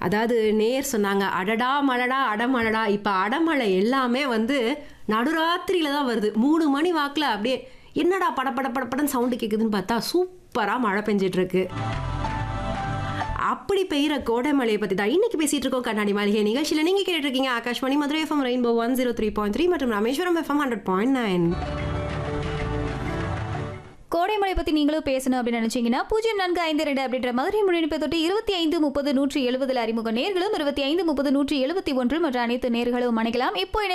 அதாவது நேர் சொன்னாங்க அடடா மழடா அடமழடா இப்போ அடமழை எல்லாமே வந்து நடுராத்திரியில தான் வருது மூணு மணி வாக்கில் அப்படியே என்னடா பட பட பட படன்னு சவுண்டு கேட்குதுன்னு பார்த்தா சூப்பராக மழை பெஞ்சிட்டு இருக்கு அப்படி பெய்கிற கோடை மழையை பற்றி தான் இன்னைக்கு பேசிட்டு இருக்கோம் கண்ணாடி மாளிகை நிகழ்ச்சியில் நீங்கள் கேட்டுட்டு இருக்கீங்க Akashvani Madurai FM rainbow one zero three point three மற்றும் Rameswaram FM hundred point nine கோடைமழை பத்தி நீங்களும் பேசணும் அப்படின்னு நினைச்சீங்கன்னா பூஜ்ஜியம் நான்கு ஐந்து ரெண்டு அப்படின்ற மதுரை முன்னெடுப்பை தொட்டு இருபத்தி ஐந்து முப்பது நூற்றி எழுபதுல அறிமுக நேர்களும் இருபத்தி ஐந்து முப்பது நூற்றி எழுபத்தி ஒன்று மற்ற அனைத்து நேர்களும் அணைக்கலாம் இப்போ